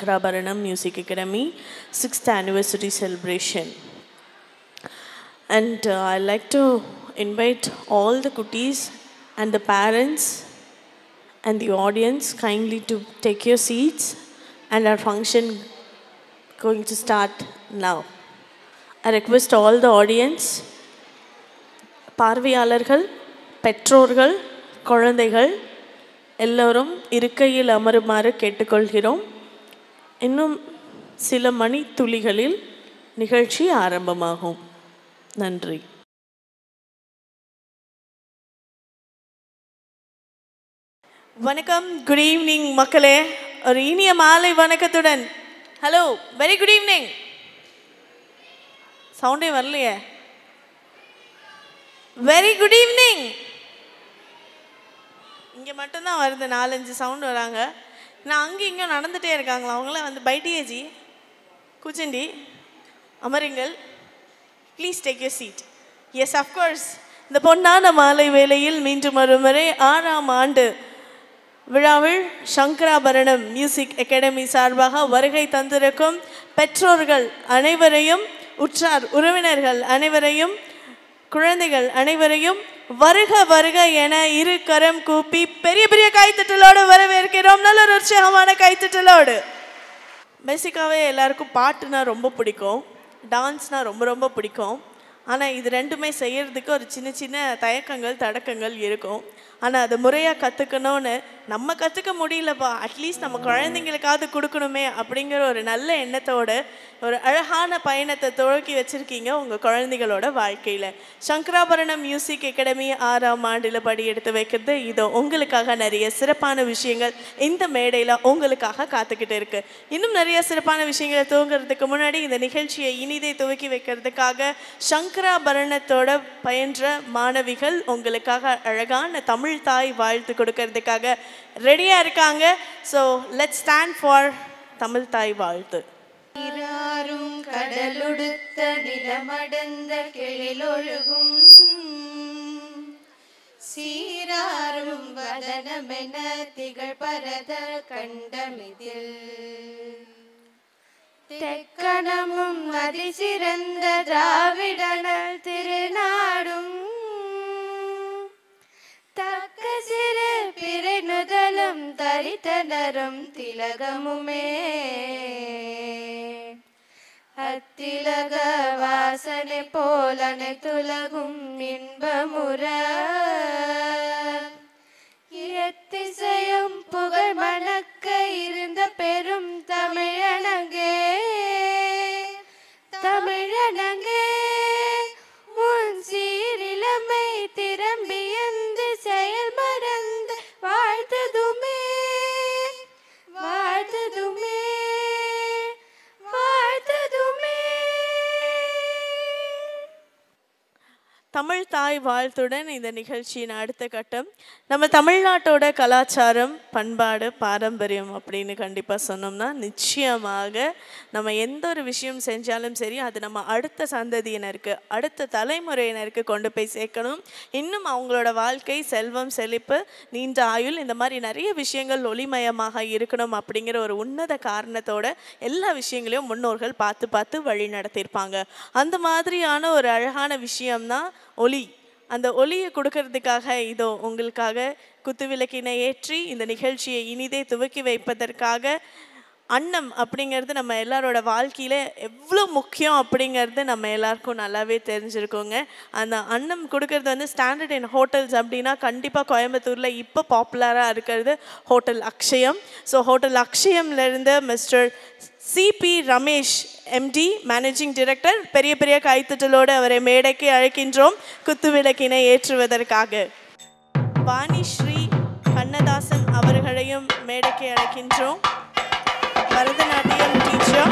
Shankarabaranam Music Academy 6th anniversary celebration. And uh, I'd like to invite all the cuties and the parents and the audience kindly to take your seats and our function going to start now. I request all the audience, பார்வையாளர்கள் பெற்றோர்கள் குழந்தைகள் எல்லோரும் இருக்கையில் அமருமாறு கேட்டுக்கொள்கிறோம் இன்னும் சில மணி துளிகளில் நிகழ்ச்சி ஆரம்பமாகும் நன்றி வணக்கம் குட் ஈவினிங் மக்களே ஒரு இனிய மாலை வணக்கத்துடன் ஹலோ வெரி குட் ஈவினிங் சவுண்டே வரலையே வெரி குட் ஈவினிங் இங்கே மட்டும்தான் வருது நாலஞ்சு சவுண்டு வராங்க நான் அங்கே இங்கே நடந்துகிட்டே இருக்காங்களா அவங்களாம் வந்து பைட்டியேஜி கூச்சண்டி அமருங்கள் please take your seat yes of course இந்த பொன்னான மாலை வேளையில் மீண்டும் ஒரு முறை ஆறாம் ஆண்டு விழாவில் சங்கராபரணம் மியூசிக் அகாடமி சார்பாக வருகை தந்திருக்கும் பெற்றோர்கள் அனைவரையும் உற்றார் உறவினர்கள் அனைவரையும் குழந்தைகள் அனைவரையும் வருக வருக என இரு கரம் கூப்பி பெரிய பெரிய கைத்தட்டலோடு வரவேற்கிறோம் நல்ல ஒரு உற்சாகமான கைத்தட்டலோடு பேசிக்காகவே எல்லாருக்கும் பாட்டுனா ரொம்ப பிடிக்கும் டான்ஸ்னால் ரொம்ப ரொம்ப பிடிக்கும் ஆனால் இது ரெண்டுமே செய்யறதுக்கு ஒரு சின்ன சின்ன தயக்கங்கள் தடக்கங்கள் இருக்கும் ஆனால் அதை முறையாக கற்றுக்கணும்னு நம்ம கற்றுக்க முடியலப்பா அட்லீஸ்ட் நம்ம குழந்தைங்களுக்காவது கொடுக்கணுமே அப்படிங்கிற ஒரு நல்ல எண்ணத்தோட ஒரு அழகான பயணத்தை துவக்கி வச்சுருக்கீங்க உங்கள் குழந்தைகளோட வாழ்க்கையில் சங்கராபரணம் மியூசிக் அகாடமி ஆறாம் ஆண்டில் படி எடுத்து வைக்கிறது இதோ உங்களுக்காக நிறைய சிறப்பான விஷயங்கள் இந்த மேடையில் உங்களுக்காக காத்துக்கிட்டு இருக்கு இன்னும் நிறைய சிறப்பான விஷயங்களை துவங்குறதுக்கு முன்னாடி இந்த நிகழ்ச்சியை இனிதை துவக்கி வைக்கிறதுக்காக சங்கராபரணத்தோட பயின்ற மாணவிகள் உங்களுக்காக அழகான தமிழ் தாய் வாழ்த்து கொடுக்கறதுக்காக ரெடியாக இருக்காங்க so let stand for Tamil தாய் வாழ்த்து நீராறும் கடலுடுத்த நிலமடந்த கெழிலொழுகும் சீராரும் வதனமென திகழ் பரத கண்டமிதில் தெக்கணமும் அதிசிறந்த திராவிடனல் திருநாடும் தக்க சிறு பிறை நுதலும் தரித்தனரும் திலகமுமே அத்திலக வாசனை போல் அனைத்துலகும் இன்பமுற இயத்திசையும் புகழ் மணக்க இருந்த பெரும் தமிழனங்கே தமிழனங்கே உன் சீரிலமை திரம்பியந்து செயல் மறந்து வாழ்த்ததுமே வாழ்த்ததுமே வாழ்த்ததுமே தமிழ் தாய் வாழ்த்துடன் இந்த நிகழ்ச்சியின் அடுத்த கட்டம் நம்ம தமிழ்நாட்டோட கலாச்சாரம் பண்பாடு பாரம்பரியம் அப்படின்னு கண்டிப்பாக சொன்னோம்னா நிச்சயமாக நம்ம எந்த ஒரு விஷயம் செஞ்சாலும் சரி அது நம்ம அடுத்த சந்ததியினருக்கு அடுத்த தலைமுறையினருக்கு கொண்டு போய் சேர்க்கணும் இன்னும் அவங்களோட வாழ்க்கை செல்வம் செழிப்பு நீண்ட ஆயுள் இந்த மாதிரி நிறைய விஷயங்கள் ஒளிமயமாக இருக்கணும் அப்படிங்கிற ஒரு உன்னத காரணத்தோட எல்லா விஷயங்களையும் முன்னோர்கள் பார்த்து பார்த்து வழி நடத்தியிருப்பாங்க அந்த மாதிரியான ஒரு அழகான விஷயம்தான் ஒளி அந்த ஒளியை கொடுக்கறதுக்காக இதோ உங்களுக்காக குத்துவிளக்கினை ஏற்றி இந்த நிகழ்ச்சியை இனிதே துவக்கி வைப்பதற்காக அன்னம் அப்படிங்கிறது நம்ம எல்லாரோட வாழ்க்கையில் எவ்வளோ முக்கியம் அப்படிங்கிறது நம்ம எல்லாருக்கும் நல்லாவே தெரிஞ்சிருக்கோங்க அந்த அன்னம் கொடுக்கறது வந்து ஸ்டாண்டர்ட் இன் ஹோட்டல்ஸ் அப்படின்னா கண்டிப்பாக கோயம்புத்தூரில் இப்போ பாப்புலராக இருக்கிறது ஹோட்டல் அக்ஷயம் ஸோ ஹோட்டல் அக்ஷயம்லேருந்து mister CB Ramesh MD managing director பெரிய பெரிய கைத்தட்டலோடு அவரை மேடைக்கு அழைக்கின்றோம் குத்துவிளக்கினை ஏற்றுவதற்காக வாணிஸ்ரீ கண்ணதாசன் அவர்களையும் மேடைக்கு அழைக்கின்றோம் பரதநாட்டியம் டீச்சர்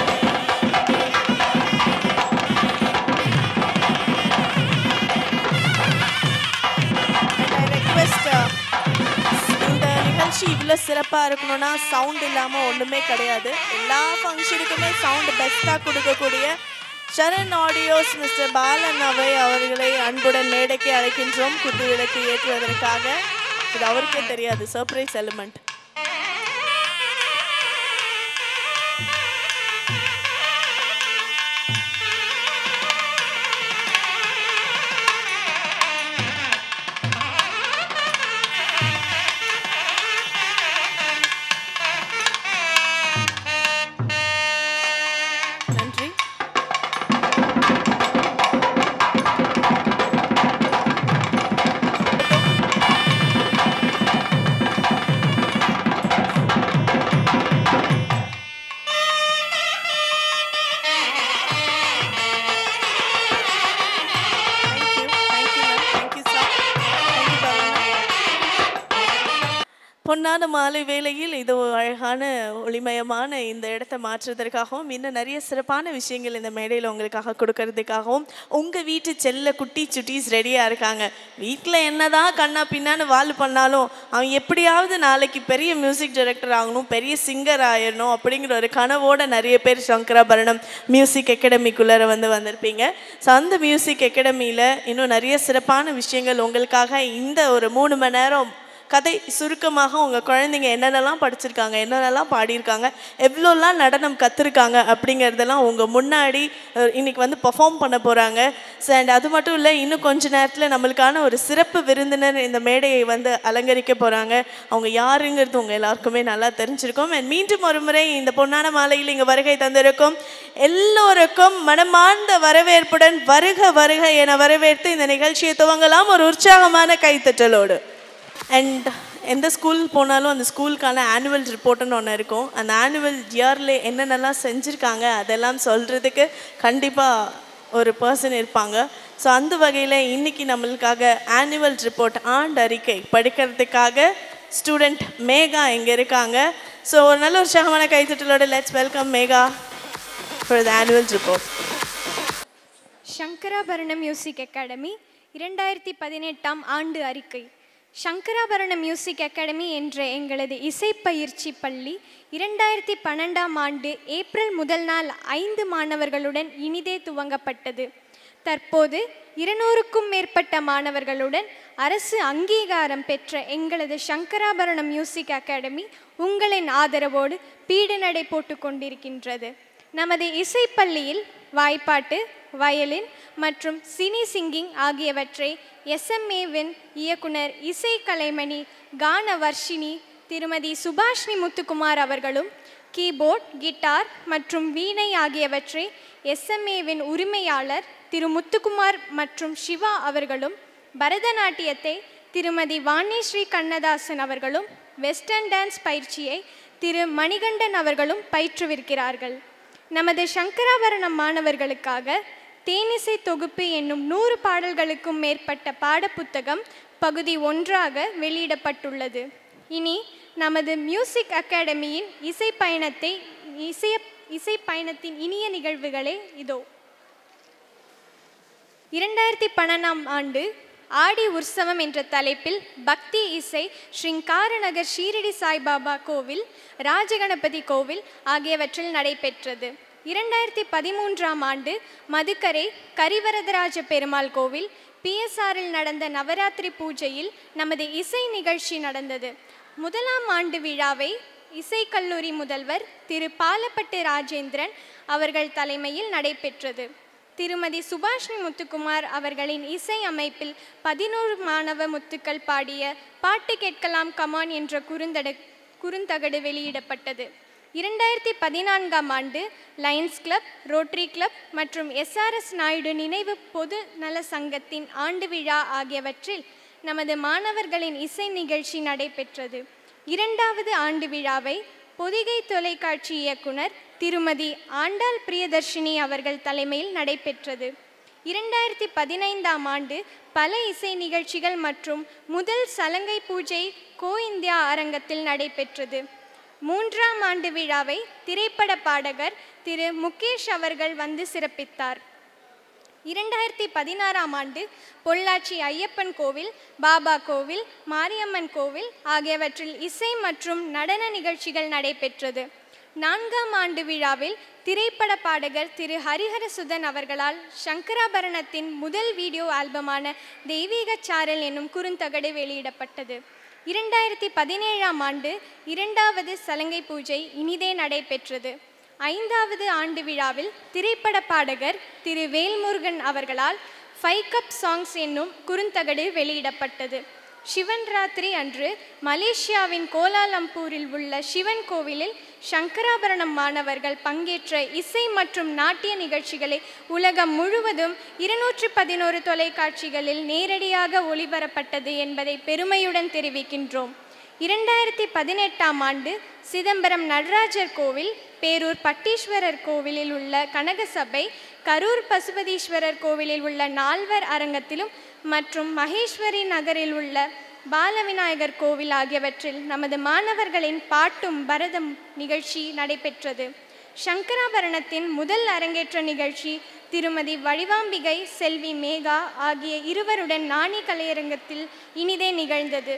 இந்த நிகழ்ச்சி இவ்வளோ சிறப்பாக இருக்கணும்னா சவுண்ட் இல்லாமல் ஒன்றுமே கிடையாது எல்லா ஃபங்க்ஷனுக்குமே சவுண்ட் பெஸ்ட்டாக கொடுக்கக்கூடிய சரண் ஆடியோஸ் மிஸ்டர் பாலன் அவை அவர்களை அன்புடன் மேடைக்கு அழைக்கின்றோம் குத்து விளக்கு ஏற்றுவதற்காக இது அவருக்கே தெரியாது சர்ப்ரைஸ் எலிமெண்ட் பொன்னான மாலை வேளையில் இது ஒரு அழகான ஒளிமயமான இந்த இடத்தை மாற்றுவதற்காகவும் இன்னும் நிறைய சிறப்பான விஷயங்கள் இந்த மேடையில் உங்களுக்காக கொடுக்கறதுக்காகவும் உங்கள் வீட்டு செல்ல குட்டி சுட்டீஸ் ரெடியாக இருக்காங்க வீட்டில் என்னதான் கண்ணா பின்னான்னு வாழ் பண்ணாலும் அவன் எப்படியாவது நாளைக்கு பெரிய மியூசிக் டைரக்டர் ஆகணும் பெரிய சிங்கர் ஆயிடணும் அப்படிங்கிற ஒரு கனவோட நிறைய பேர் சங்கராபரணம் மியூசிக் அகாடமிக்குள்ளார வந்து வந்திருப்பீங்க ஸோ அந்த மியூசிக் அகாடமியில் இன்னும் நிறைய சிறப்பான விஷயங்கள் உங்களுக்காக இந்த ஒரு மூணு மணி நேரம் கதை சுருக்கமாக உங்கள் குழந்தைங்க என்னென்னலாம் படிச்சிருக்காங்க என்னென்னலாம் பாடியிருக்காங்க எவ்வளோலாம் நடனம் கற்றுருக்காங்க அப்படிங்கிறதெல்லாம் உங்கள் முன்னாடி அஹ், இன்னைக்கு வந்து பெர்ஃபார்ம் பண்ண போகிறாங்க ஸோ அண்ட் அது மட்டும் இல்லை இன்னும் கொஞ்ச நேரத்தில் நம்மளுக்கான ஒரு சிறப்பு விருந்தினர் இந்த மேடையை வந்து அலங்கரிக்க போகிறாங்க அவங்க யாருங்கிறது உங்கள் எல்லாருக்குமே நல்லா தெரிஞ்சிருக்கும் அண்ட் மீண்டும் ஒரு முறை இந்த பொன்னான மாலையில் இங்கே வருகை தந்திருக்கும் எல்லோருக்கும் மனமார்ந்த வரவேற்புடன் வருக வருக என வரவேற்று இந்த நிகழ்ச்சியை துவங்கலாம் ஒரு உற்சாகமான கைத்தட்டலோடு அண்ட் எந்த ஸ்கூல் போனாலும் அந்த ஸ்கூலுக்கான ஆனுவல் ரிப்போர்ட்டுன்னு ஒன்று இருக்கும் அந்த ஆனுவல் இயரில் என்னென்னலாம் செஞ்சுருக்காங்க அதெல்லாம் சொல்கிறதுக்கு கண்டிப்பாக ஒரு பர்சன் இருப்பாங்க ஸோ அந்த வகையில் இன்னைக்கு நம்மளுக்காக ஆனுவல் ரிப்போர்ட் ஆண்டு அறிக்கை படிக்கிறதுக்காக ஸ்டூடெண்ட் மேகா இங்கே இருக்காங்க ஸோ ஒரு நல்ல உற்சாகமான கைத்தட்டலோட let's welcome Megha for the annual report Sankarabharanam music academy இரண்டாயிரத்தி பதினெட்டாம் ஆண்டு அறிக்கை சங்கராபரணம் மியூசிக் அகாடமி என்ற எங்களது இசைப்பயிற்சி பள்ளி இரண்டாயிரத்தி பன்னெண்டாம் ஆண்டு ஏப்ரல் முதல் நாள் ஐந்து மாணவர்களுடன் இனிதே துவங்கப்பட்டது தற்போது இருநூறுக்கும் மேற்பட்ட மாணவர்களுடன் அரசு அங்கீகாரம் பெற்ற எங்களது சங்கராபரணம் மியூசிக் அகாடமி உங்களின் ஆதரவோடு பீடு நடை போட்டு கொண்டிருக்கின்றது நமது இசைப்பள்ளியில் வாய்ப்பாட்டு வயலின் மற்றும் சினி சிங்கிங் ஆகியவற்றை எஸ்எம்ஏவின் இயக்குனர் இசை கலைமணி கான வர்ஷினி திருமதி சுபாஷினி முத்துக்குமார் அவர்களும் கீபோர்ட் கிட்டார் மற்றும் வீணை ஆகியவற்றை எஸ்எம்ஏவின் உரிமையாளர் திரு முத்துக்குமார் மற்றும் சிவா அவர்களும் பரதநாட்டியத்தை திருமதி வாணிஸ்ரீ கண்ணதாசன் அவர்களும் வெஸ்டர்ன் டான்ஸ் பயிற்சியை திரு மணிகண்டன் அவர்களும் பயிற்றுவிக்கிறார்கள் நமது சங்கராபரணம் மாணவர்களுக்காக தேனிசை தொகுப்பு என்னும் நூறு பாடல்களுக்கும் மேற்பட்ட பாடப்புத்தகம் பகுதி ஒன்றாக வெளியிடப்பட்டுள்ளது இனி நமது மியூசிக் அகாடமியின் இசை பயணத்தை இசைய இசை பயணத்தின் இனிய நிகழ்வுகளே இதோ இரண்டாயிரத்தி பன்னெண்டாம் ஆண்டு ஆடி உற்சவம் என்ற தலைப்பில் பக்தி இசை ஸ்ரீங்காரநகர் ஷீரடி சாய்பாபா கோவில் ராஜகணபதி கோவில் ஆகியவற்றில் நடைபெற்றது இரண்டாயிரத்தி பதிமூன்றாம் ஆண்டு மதுக்கரை கரிவரதராஜ பெருமாள் கோவில் பிஎஸ்ஆரில் நடந்த நவராத்திரி பூஜையில் நமது இசை நிகழ்ச்சி நடந்தது முதலாம் ஆண்டு விழாவை இசைக்கல்லூரி முதல்வர் திரு பாலப்பட்டு ராஜேந்திரன் அவர்கள் தலைமையில் நடைபெற்றது திருமதி சுபாஷினி முத்துக்குமார் அவர்களின் இசை அமைப்பில் பதினோரு மாணவ முத்துக்கள் பாடிய பாட்டு கேட்கலாம் கமான் என்ற குறுந்தட குறுந்தகடு வெளியிடப்பட்டது இரண்டாயிரத்தி பதினான்காம் ஆண்டு லயன்ஸ் கிளப் ரோட்டரி கிளப் மற்றும் எஸ்ஆர்எஸ் நாயுடு நினைவு பொது நல சங்கத்தின் ஆண்டு விழா ஆகியவற்றில் நமது மாணவர்களின் இசை நிகழ்ச்சி நடைபெற்றது இரண்டாவது ஆண்டு விழாவை பொதிகை தொலைக்காட்சி இயக்குனர் திருமதி ஆண்டாள் பிரியதர்ஷினி அவர்கள் தலைமையில் நடைபெற்றது இரண்டாயிரத்தி பதினைந்தாம் ஆண்டு பல இசை நிகழ்ச்சிகள் மற்றும் முதல் சலங்கை பூஜை கோ இந்தியா அரங்கத்தில் நடைபெற்றது மூன்றாம் ஆண்டு விழாவை திரைப்பட பாடகர் திரு முகேஷ் அவர்கள் வந்து சிறப்பித்தார் இரண்டாயிரத்தி பதினாறாம் ஆண்டு பொள்ளாச்சி ஐயப்பன் கோவில் பாபா கோவில் மாரியம்மன் கோவில் ஆகியவற்றில் இசை மற்றும் நடன நிகழ்ச்சிகள் நடைபெற்றது நான்காம் ஆண்டு விழாவில் திரைப்பட பாடகர் திரு ஹரிஹரசுதன் அவர்களால் சங்கராபரணத்தின் முதல் வீடியோ ஆல்பமான தெய்வீக சாரல் என்னும் குறுந்தகடு வெளியிடப்பட்டது இரண்டாயிரத்தி பதினேழாம் ஆண்டு இரண்டாவது சலங்கை பூஜை இனிதே நடைபெற்றது ஐந்தாவது ஆண்டு விழாவில் திரைப்பட பாடகர் திரு வேல்முருகன் அவர்களால் ஃபைவ் கப் சாங்ஸ் என்னும் குறுந்தகடு வெளியிடப்பட்டது சிவன் ராத்திரி அன்று மலேசியாவின் கோலாலம்பூரில் உள்ள சிவன் கோவிலில் சங்கராபரணம் மாணவர்கள் பங்கேற்ற இசை மற்றும் நாட்டிய நிகழ்ச்சிகளை உலகம் முழுவதும் இருநூற்றி பதினோரு தொலைக்காட்சிகளில் நேரடியாக ஒளிபரப்பட்டது என்பதை பெருமையுடன் தெரிவிக்கின்றோம் இரண்டாயிரத்தி பதினெட்டாம் ஆண்டு சிதம்பரம் நடராஜர் கோவில் பேரூர் பட்டீஸ்வரர் கோவிலில் உள்ள கனகசபை கரூர் பசுபதீஸ்வரர் கோவிலில் உள்ள நால்வர் அரங்கத்திலும் மற்றும் மகேஸ்வரி நகரில் உள்ள பாலவிநாயகர் கோவில் ஆகியவற்றில் நமது மாணவர்களின் பாட்டும் பரதம் நிகழ்ச்சி நடைபெற்றது சங்கராபரணத்தின் முதல் அரங்கேற்ற நிகழ்ச்சி திருமதி வடிவாம்பிகை செல்வி மேகா ஆகிய இருவருடன் நாணி கலையரங்கத்தில் இனிதே நிகழ்ந்தது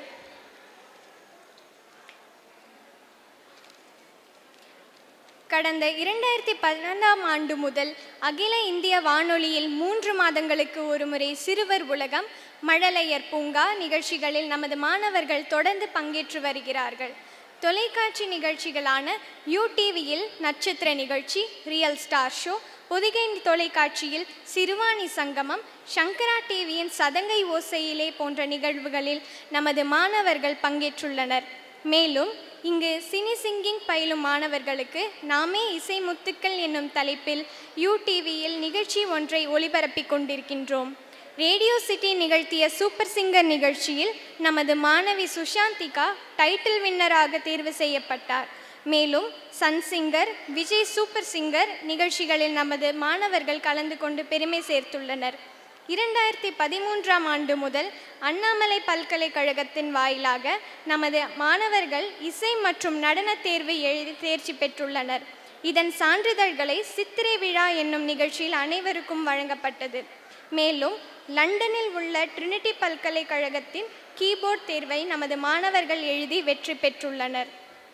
கடந்த இரண்டாயிரத்தி பதினைந்தாம் ஆண்டு முதல் அகில இந்திய வானொலியில் மூன்று மாதங்களுக்கு ஒருமுறை சிறுவர் உலகம் மழலையர் பூங்கா நிகழ்ச்சிகளில் நமது மாணவர்கள் தொடர்ந்து பங்கேற்று வருகிறார்கள் தொலைக்காட்சி நிகழ்ச்சிகளான யூடிவியில் நட்சத்திர நிகழ்ச்சி ரியல் ஸ்டார் ஷோ பொதிகை தொலைக்காட்சியில் சிறுவாணி சங்கமம் சங்கரா டிவியின் சதங்கை ஓசையிலே போன்ற நிகழ்வுகளில் நமது மாணவர்கள் பங்கேற்றுள்ளனர் மேலும் இங்கு சினி சிங்கிங் பயிலும் மாணவர்களுக்கு நாமே இசை முத்துக்கள் என்னும் தலைப்பில் யூடிவியில் நிகழ்ச்சி ஒன்றை ஒளிபரப்பிக் கொண்டிருக்கின்றோம் ரேடியோ சிட்டி நிகழ்த்திய சூப்பர் சிங்கர் நிகழ்ச்சியில் நமது மாணவி சுஷாந்திகா டைட்டில் வின்னராக தேர்வு செய்யப்பட்டார் மேலும் sun singer Vijay super singer நிகழ்ச்சிகளில் நமது மாணவர்கள் கலந்து கொண்டு பெருமை சேர்த்துள்ளனர் இரண்டாயிரத்தி பதிமூன்றாம் ஆண்டு முதல் அண்ணாமலை பல்கலைக்கழகத்தின் வாயிலாக நமது மாணவர்கள் இசை மற்றும் நடனத் தேர்வு எழுதி தேர்ச்சி பெற்றுள்ளனர் இதன் சான்றிதழ்களை சித்திரை விழா என்னும் நிகழ்ச்சியில் அனைவருக்கும் வழங்கப்பட்டது மேலும் லண்டனில் உள்ள ட்ரினிட்டி பல்கலைக்கழகத்தின் கீபோர்ட் தேர்வை நமது மாணவர்கள் எழுதி வெற்றி பெற்றுள்ளனர்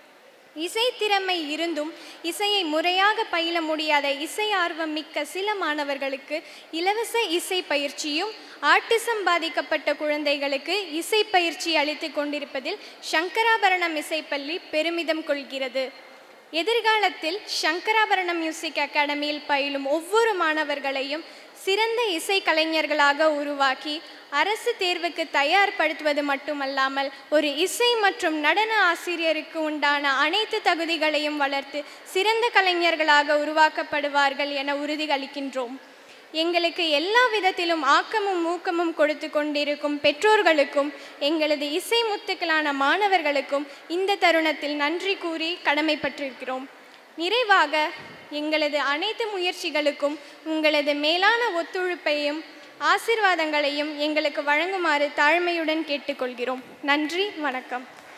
இசை திறமை இருந்தும் இசையை முறையாக பயில முடியாத இசை ஆர்வம் மிக்க சில மாணவர்களுக்கு இலவச இசை பயிற்சியும் ஆட்டிசம் பாதிக்கப்பட்ட குழந்தைகளுக்கு இசை பயிற்சி அளித்து கொண்டிருப்பதில் சங்கராபரணம் இசைப்பள்ளி பெருமிதம் கொள்கிறது எதிர்காலத்தில் சங்கராபரணம் மியூசிக் அகாடமியில் பயிலும் ஒவ்வொரு மாணவர்களையும் சிறந்த இசை கலைஞர்களாக உருவாக்கி அரசு தேர்வுக்கு தயார்படுத்துவது மட்டுமல்லாமல் ஒரு இசை மற்றும் நடன ஆசிரியருக்கு உண்டான அனைத்து தகுதிகளையும் வளர்த்து சிறந்த கலைஞர்களாக உருவாக்கப்படுவார்கள் என உறுதியளிக்கின்றோம் எங்களுக்கு எல்லா விதத்திலும் ஆக்கமும் ஊக்கமும் கொடுத்து கொண்டிருக்கும் பெற்றோர்களுக்கும் எங்களது இசை முத்துக்களான மாணவர்களுக்கும் இந்த தருணத்தில் நன்றி கூறி கடமைப்பட்டிருக்கிறோம் நிறைவாக எங்களது அனைத்து முயற்சிகளுக்கும் உங்களது மேலான ஒத்துழைப்பையும் ஆசிர்வாதங்களையும் எங்களுக்கு வழங்குமாறு தாழ்மையுடன் கேட்டுக்கொள்கிறோம் நன்றி வணக்கம்